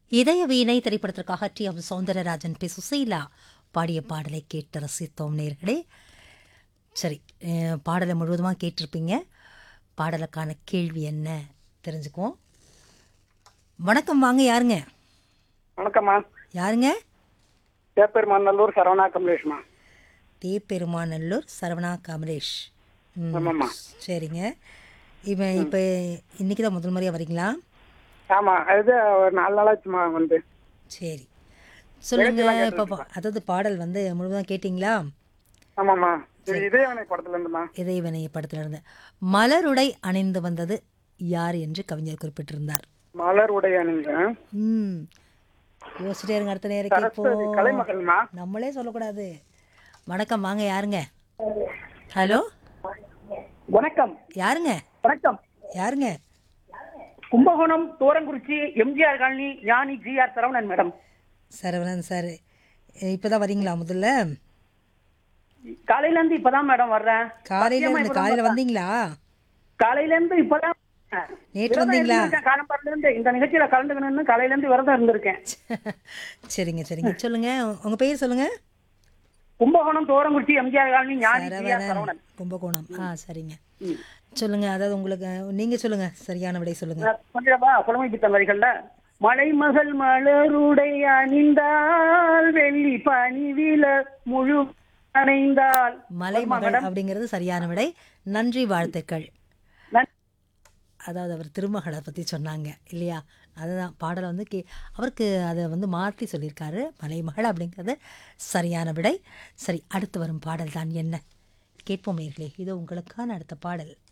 இதய வீணை திரைப்படத்திற்காக T M Soundararajan P Susheela பாடிய பாடலை கேட்டு ரசித்தோம் நேர்களே சரி அஹ், பாடலை முழுவதுமாக கேட்டிருப்பீங்க பாடலுக்கான கேள்வி என்ன தெரிஞ்சுக்குவோம் வணக்கம் வாங்க யாருங்க வணக்கம்மா யாருங்க பேப்பெருமான் நல்லூர் சரவணா கமலேஷ்மா தேப்பெருமாநல்லூர் சரவணா கமலேஷ் ம், ஆமாம்மா சரிங்க இவன் இப்போ இன்னைக்கு தான் முதல் முறையாக வரீங்களா ஆமா அது ஒரு நாலு நாளாச்சுமா வந்து சரி சொல்லுங்க இப்போ பா- அதாவது பாடல் வந்து முழுவதும் கேட்டிங்களா ஆமாம்மா இது இதயவனை படத்துல இருந்துமா இறைவனை படத்துல இருந்து மலருடை அணிந்து வந்தது யார் என்று கவிஞர் குறிப்பிட்டிருந்தார் மலர் உடைய நீங்க ம் யோசிச்சிட்டே இருங்க அடுத்த நேரம் சரஸ்வதி கேட்போம் கலைமகள்மா நம்மளே சொல்லக்கூடாது வணக்கம் வாங்க யாருங்க ஹலோ வணக்கம் யாருங்க வணக்கம் யாருங்க Kumbakonam Thorankurichi MGR colony Gnani GR Saravanan madam Saravanan sir இப்போதான் வரீங்களா முதல்ல காலையில இருந்து இப்பதான் மேடம் வர்றேன் காலையில இருந்து காலையில வந்தீங்களா காலையில இருந்து இப்பதான் நேற்று வந்தீங்களா காலம்பரத்துல இருந்து இந்த நிகழ்ச்சியில கலந்துக்கணும்னு காலையில இருந்து விரதம் இருந்திருக்கேன் சரிங்க சரிங்க சொல்லுங்க உங்க பேர் சொல்லுங்க Kumbakonam Thorankurichi MGR colony Gnani GR Saravanan Saravanan Kumbakonam ஆ சரிங்க சொல்லுங்க அதாவது உங்களுக்கு நீங்க சொல்லுங்க சரியான விடை சொல்லுங்க கொஞ்சமா புலமை பித்தம் வரிகள்ல மலைமகள் மலருடை அணிந்தால் வெள்ளி பனிவில முழு அணைந்தால் மலைமகள் அப்படிங்கிறது சரியான விடை நன்றி வாழ்த்துக்கள் நன்- அதாவது அவர் திருமகளை பற்றி சொன்னாங்க இல்லையா அதுதான் பாடலை வந்து கே அவருக்கு அதை வந்து மாற்றி சொல்லியிருக்காரு மலைமகள் அப்படிங்கிறது சரியான விடை சரி அடுத்து வரும் பாடல் தான் என்ன கேட்போம் நேர்களே இது உங்களுக்கான அடுத்த பாடல்